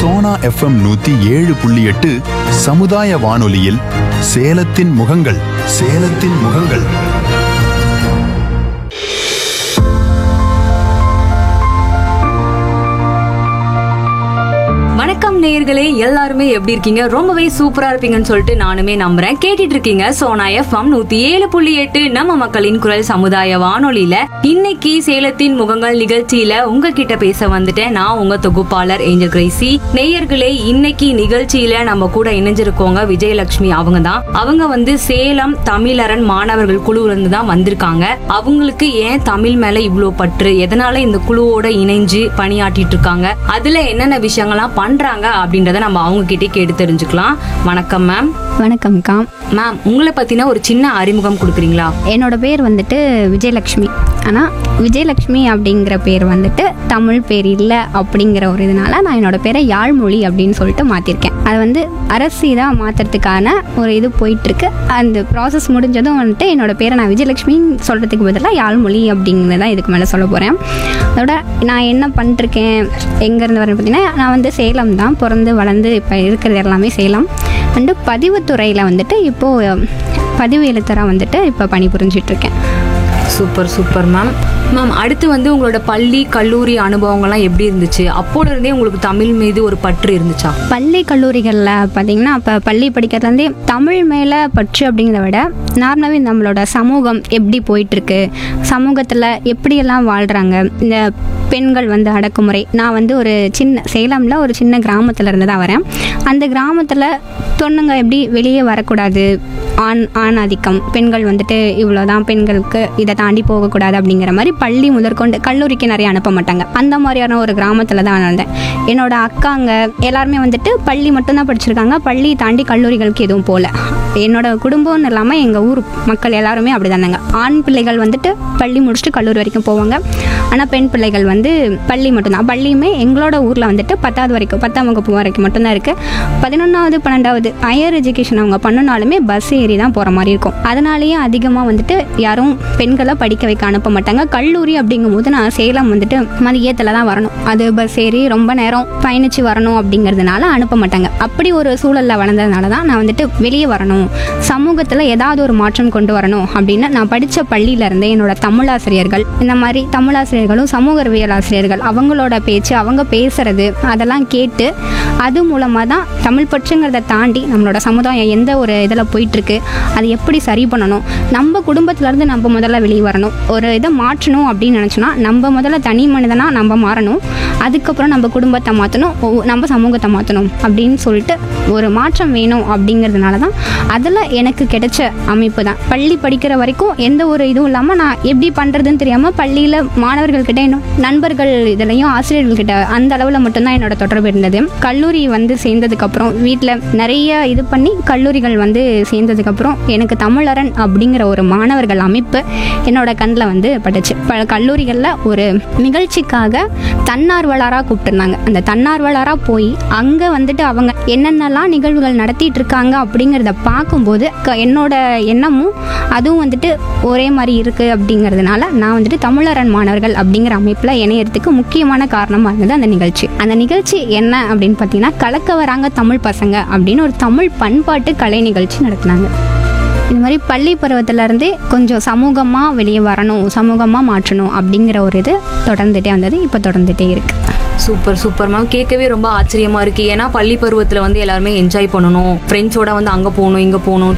Sona FM நூத்தி ஏழு புள்ளி எட்டு சமுதாய வானொலியில் சேலத்தின் முகங்கள் சேலத்தின் முகங்கள் வணக்கம் நேயர்களே எல்லாருமே எப்படி இருக்கீங்க ரொம்பவே சூப்பரா இருப்பீங்கன்னு சொல்லிட்டு நானுமே நம்புறேன் கேட்டுட்டு இருக்கீங்க சோனா எஃப்எம் நூத்தி ஏழு புள்ளி எட்டு நம்ம மக்களின் குரல் சமுதாய வானொலியில இன்னைக்கு சேலத்தின் முகங்கள் நிகழ்ச்சியில உங்ககிட்ட பேச வந்துட்டேன் நான் உங்க தொகுப்பாளர் ஏஞ்சல் கிரேசி நேயர்களே இன்னைக்கு நிகழ்ச்சியில நம்ம கூட இணைஞ்சிருக்கோங்க விஜயலட்சுமி அவங்க தான் அவங்க வந்து சேலம் தமிழரண் மாணவர்கள் குழுல இருந்து தான் வந்திருக்காங்க அவங்களுக்கு ஏன் தமிழ் மேல இவ்ளோ பற்று எதனால இந்த குழுவோட இணைஞ்சு பணியாற்றிட்டு இருக்காங்க அதுல என்னென்ன விஷயங்கள்லாம் பண்றாங்க அப்படின்றத நம்ம அவங்க கிட்டே கேட்டு தெரிஞ்சுக்கலாம் வணக்கம் மேம் வணக்கம்க்கா மேம் உங்களை பத்தின ஒரு சின்ன அறிமுகம் கொடுக்குறீங்களா என்னோட பேர் வந்துட்டு விஜயலக்ஷ்மி ஆனால் விஜயலக்ஷ்மி அப்படிங்கிற பேர் வந்துட்டு தமிழ் பேர் இல்லை அப்படிங்கிற ஒரு இதனால நான் என்னோட பேரை யாழ்மொழி அப்படின்னு சொல்லிட்டு மாற்றிருக்கேன் அது வந்து அரசு தான் மாற்றுறதுக்கான ஒரு இது போயிட்டுருக்கு அந்த ப்ராசஸ் முடிஞ்சதும் வந்துட்டு என்னோட பேரை நான் விஜயலக்ஷ்மின்னு சொல்கிறதுக்கு பதிலாக யாழ்மொழி அப்படிங்கிறது தான் இதுக்கு மேலே சொல்ல போகிறேன் அதோட நான் என்ன பண்ணிருக்கேன் எங்கேருந்து வரேன் பார்த்தீங்கன்னா நான் வந்து சேலம் தான் பிறந்து வளர்ந்து இப்போ இருக்கிறது எல்லாமே சேலம் அண்டு பதிவுத்துறையில் வந்துட்டு இப்போது பதிவு எழுத்தராக வந்துட்டு இப்போ பணிபுரிஞ்சிட்டு இருக்கேன் சூப்பர் சூப்பர் மேம் மேம் அடுத்து வந்து உங்களோட பள்ளி கல்லூரி அனுபவங்கள்லாம் எப்படி இருந்துச்சு அப்போல இருந்தே உங்களுக்கு தமிழ் மீது ஒரு பற்று இருந்துச்சா பள்ளி கல்லூரிகளில் பார்த்தீங்கன்னா இப்போ பள்ளி படிக்கிறதுலேருந்தே தமிழ் மேலே பற்று அப்படிங்கிறத விட நார்மலாகவே நம்மளோட சமூகம் எப்படி போயிட்டுருக்கு சமூகத்தில் எப்படியெல்லாம் வாழ்கிறாங்க இந்த பெண்கள் வந்து அடக்குமுறை நான் வந்து ஒரு சின்ன சேலமில் ஒரு சின்ன கிராமத்தில் இருந்து தான் வரேன் அந்த கிராமத்தில் பொண்ணுங்க எப்படி வெளியே வரக்கூடாது ஆண் ஆண் ஆதிக்கம் பெண்கள் வந்துட்டு இவ்வளோதான் பெண்களுக்கு இதை தாண்டி போகக்கூடாது அப்படிங்கிற மாதிரி பள்ளி முதற்கொண்டு கல்லூரிக்கு நிறைய அனுப்ப மாட்டாங்க அந்த மாதிரியான ஒரு கிராமத்தில் தான் வளர்ந்தேன் என்னோட அக்காங்க எல்லாருமே வந்துட்டு பள்ளி மட்டும்தான் படிச்சிருக்காங்க பள்ளி தாண்டி கல்லூரிகளுக்கு எதுவும் போகல என்னோட குடும்பம்னு இல்லாமல் எங்கள் ஊர் மக்கள் எல்லாருமே அப்படி தானாங்க ஆண் பிள்ளைகள் வந்துட்டு பள்ளி முடிச்சுட்டு கல்லூரி வரைக்கும் போவாங்க ஆனால் பெண் பிள்ளைகள் வந்து பள்ளி மட்டும்தான் பள்ளியுமே எங்களோட ஊரில் வந்துட்டு பத்தாவது வரைக்கும் பத்தாம் வகுப்பு வரைக்கும் மட்டும்தான் இருக்குது பதினொன்றாவது பன்னெண்டாவது ஹையர் எஜுகேஷன் அவங்க பண்ணனாலுமே பஸ் ஏறி தான் போகிற மாதிரி இருக்கும் அதனாலேயே அதிகமாக வந்துட்டு யாரும் பெண்களை படிக்க வைக்க அனுப்ப மாட்டாங்க கல்லூரி அப்படிங்கும் போது நான் சேலம் வந்துட்டு மதியத்தில் தான் வரணும் அது பஸ் ஏறி ரொம்ப நேரம் பயணித்து வரணும் அப்படிங்கிறதுனால அனுப்ப மாட்டாங்க அப்படி ஒரு சூழலில் வளர்ந்ததுனால தான் நான் வந்துட்டு வெளியே வரணும் சமூகத்தில் ஏதாவது ஒரு மாற்றம் கொண்டு வரணும் அப்படின்னு நான் படித்த பள்ளியிலேருந்தே என்னோட தமிழாசிரியர்கள் இந்த மாதிரி தமிழாசிரியர்களும் சமூக அறிவியல் ஆசிரியர்கள் அவங்களோட பேச்சு அவங்க பேசுறது அதெல்லாம் கேட்டு அது மூலமாக தான் தமிழ் பற்றுங்கிறத தாண்டி நம்மளோட சமுதாயம் எந்த ஒரு இதில் போயிட்டுருக்கு அதை எப்படி சரி பண்ணணும் நம்ம குடும்பத்துலேருந்து நம்ம முதல்ல வெளியே வரணும் ஒரு இதை மாற்றணும் அப்படின்னு நினச்சோன்னா நம்ம முதல்ல தனி மனிதனாக நம்ம மாறணும் அதுக்கப்புறம் நம்ம குடும்பத்தை மாற்றணும் நம்ம சமூகத்தை மாற்றணும் அப்படின்னு சொல்லிட்டு ஒரு மாற்றம் வேணும் அப்படிங்கிறதுனால தான் அதில் எனக்கு கிடைச்ச அமைப்பு தான் பள்ளி படிக்கிற வரைக்கும் எந்த ஒரு இதுவும் இல்லாமல் நான் எப்படி பண்ணுறதுன்னு தெரியாமல் பள்ளியில் மாணவர்கள்கிட்ட இன்னும் நண்பர்கள் இதுலையும் ஆசிரியர்கள்கிட்ட அந்த அளவில் மட்டும்தான் என்னோட தொடர்பு இருந்தது கல்லூரி வந்து சேர்ந்ததுக்கப்புறம் வீட்டில் நிறைய இது பண்ணி கல்லூரிகள் வந்து சேர்ந்ததுக்கப்புறம் எனக்கு தமிழரண் அப்படிங்கிற ஒரு மாணவர்கள் அமைப்பு என்னோட கண்ணில் வந்து பட்டுச்சு ப கல்லூரிகளில் ஒரு நிகழ்ச்சிக்காக தன்னார்வலராக கூப்பிட்டுருந்தாங்க அந்த தன்னார்வலராக போய் அங்கே வந்துட்டு அவங்க என்னென்னலாம் நிகழ்வுகள் நடத்திட்டு இருக்காங்க அப்படிங்கிறத பார்க்கும்போது க- என்னோட எண்ணமும் அதுவும் வந்துட்டு ஒரே மாதிரி இருக்குது அப்படிங்கிறதுனால நான் வந்துட்டு தமிழரண் மாணவர்கள் அப்படிங்கிற அமைப்பில் இணையறதுக்கு முக்கியமான காரணமாக இருந்தது அந்த நிகழ்ச்சி அந்த நிகழ்ச்சி என்ன அப்படின்னு பார்த்தீங்கன்னா கலக்க வராங்க தமிழ் பசங்க அப்படின்னு ஒரு தமிழ் பண்பாட்டு கலை நிகழ்ச்சி நடத்தினாங்க இந்த மாதிரி பள்ளி பருவத்திலேருந்தே கொஞ்சம் சமூகமாக வெளியே வரணும் சமூகமாக மாற்றணும் அப்படிங்கிற ஒரு இது தொடர்ந்துட்டே வந்தது இப்போ தொடர்ந்துட்டே இருக்குது சூப்பர் சூப்பர் மேம் கேட்கவே ரொம்ப ஆச்சரியமா இருக்கு ஏன்னா பள்ளி பருவத்துல வந்து எல்லாருமே என்ஜாய் பண்ணணும் ஃப்ரெண்ட்ஸோட வந்து அங்க போகணும் இங்க போகணும்